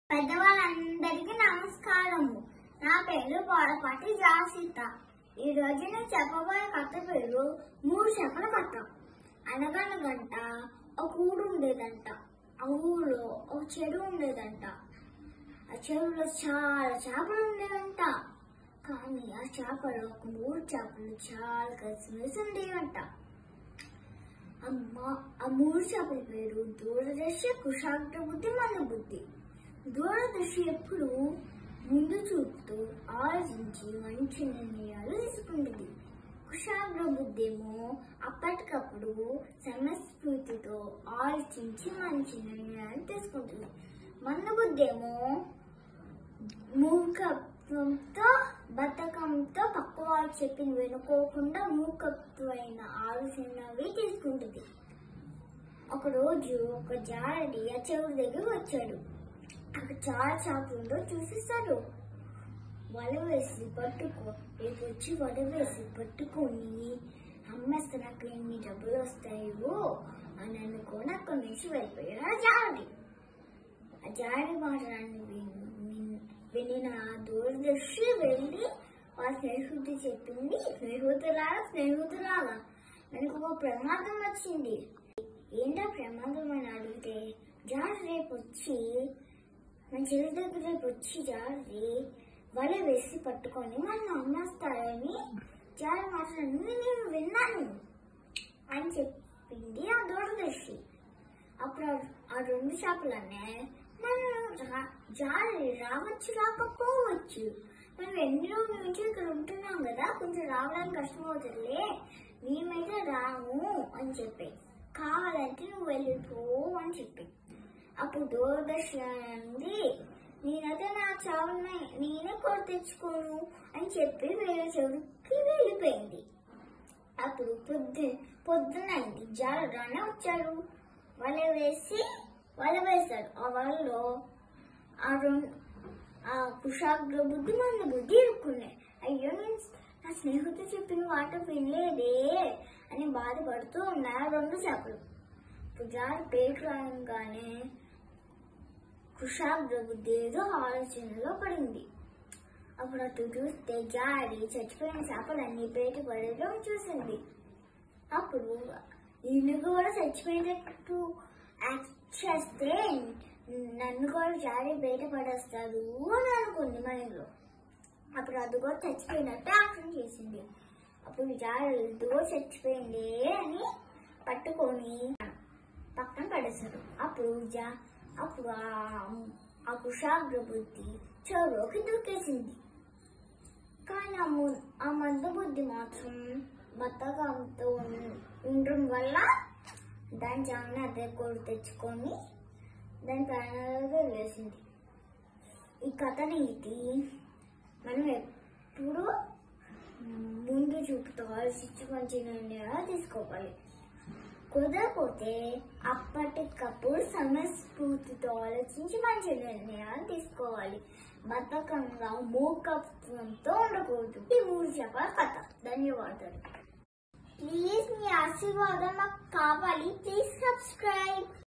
పెద్దవాళ్ళందరికీ నమస్కారము నా పేరు బోడపాటి జాసిత ఈ రోజు నేను చెప్పబోయే కథ పేరు మూడు చేపల కథ అనగనగంట ఒక ఊరు ఉండేదంట ఆ ఊళ్ళో ఒక చెరువు ఉండేదంట ఆ చెరువులో చాలా చేపలు ఉండేవంట కానీ ఆ చేపలు ఒక మూడు చేపలు చాలా కలిసిమెలిసి ఉండేవంట అమ్మ ఆ మూడు చేపల పేరు దూరదర్శి కుశాగ్ర బుద్ధి మన బుద్ధి దూరదర్శి ఎప్పుడు ముందు చూపుతూ ఆలోచించి మంచి నిర్ణయాలు తీసుకుంటుంది కుశాగ్ర బుద్ధి ఏమో అప్పటికప్పుడు సమస్ఫూర్తితో ఆలోచించి మంచి నిర్ణయాలు తీసుకుంటుంది మన బుద్ధి ఏమో మూర్ఖత్వంతో బతకంతో పక్క వాళ్ళు చెప్పింది వినుకోకుండా మూర్ఖత్వమైన ఆలోచనవి తీసుకుంటుంది ఒక రోజు ఒక జారడి ఆ చెరువు దగ్గర వచ్చాడు అక్కడ చాలా చేపలు ఉందో చూసేస్తాడు వల వేసి పట్టుకో రేపు వచ్చి వల వేసి పట్టుకొని అమ్మేస్తే నాకు ఎన్ని డబ్బులు వస్తాయో అని అనుకొని అక్కడి నుంచి వెళ్ళిపోయాడు ఆ జారడి ఆ జారి మాటలన్నీ విన్- విన్- వినిన ఆ దూరదర్శి వెళ్ళి వాళ్ళ స్నేహితుడు చెప్పింది స్నేహితులాగా స్నేహితులాగా మనకు ఒక ప్రమాదం వచ్చింది ఏంటా ప్రమాదం అని అడిగితే జారి రేపు వచ్చి మన చెల్లి దగ్గర రేపు వచ్చి జారి వల వేసి పట్టుకొని మన అమ్మేస్తారని జారి మాటలన్నీ నేను విన్నాను అని చెప్పింది ఆ దూరదర్శి అప్పుడు ఆ- ఆ రెండు చేపలనే నన్ను రా- జారి రావచ్చు రాకపోవచ్చు మనం ఎన్ని రోజుల నుంచి ఇక్కడ ఉంటున్నాం కదా కొంచెం రావడానికి కష్టమవుతుందిలే మేమైతే రాము అని చెప్పి కావాలంటే నువ్వు వెళ్ళిపో అని చెప్పి అప్పుడు దూరదర్శనంది నేనైతే నా చావుని నేనే కొడు తెచ్చుకోను అని చెప్పి వేరే చెవుకి వెళ్ళిపోయింది అప్పుడు పొద్దు పొద్దునైంది జారుగానే వచ్చాడు వల వేసి వల వేశాడు ఆ వలలో ఆ రెండు ఆ కుషాగ్ర బుద్ధి మన బుద్ధి ఇరుక్కున్నాయి అయ్యో నేను నా స్నేహితుడు చెప్పిన మాట వినలేదే అని బాధపడుతూ ఉన్నాయి ఆ రెండు చేపలు ఇప్పుడు జారు పేరు రాగానే కుషాగ్ర బుద్ధి ఏదో ఆలోచనలో పడింది అప్పుడు అటు చూస్తే జారి చచ్చిపోయిన చేపలన్నీ బయట పడడం చూసింది అప్పుడు ఈయన కూడా చచ్చిపోయినట్టు యాక్ట్ చేస్తే నన్ను కూడా జారి బయట పడేస్తాడు అని అనుకుంది మైండ్లో అప్పుడు అది కూడా చచ్చిపోయినట్టు యాక్షన్ చేసింది అప్పుడు జారి ఇది కూడా చచ్చిపోయింది అని పట్టుకొని పక్కన పడేశాడు అప్పుడు జా అప్పుడు ఆ- ఆ కుషాగ్ర బుద్ధి చెరువులోకి దూకేసింది కానీ ఆ ము- ఆ మంద బుద్ధి మాత్రం బతకంతో ఉం- ఉండడం వల్ల దాని చావుని అదే కొడు తెచ్చుకొని దాని ప్రాణాలకు వదిలేసింది ఈ కథ నీతి మనం ఎప్పుడు ముందు చూపుతో ఆలోచించి మంచి నిర్ణయాలు తీసుకోవాలి కుదరకపోతే అప్పటికప్పుడు సమస్ఫూర్తితో ఆలోచించి మంచి నిర్ణయాలు తీసుకోవాలి బద్ధకంగా మూకత్వంతో ఉండకూడదు ఈ మూడు చెప్పాల కథ ధన్యవాదాలు ప్లీజ్ మీ ఆశీర్వాదం మాకు కావాలి ప్లీజ్ సబ్స్క్రైబ్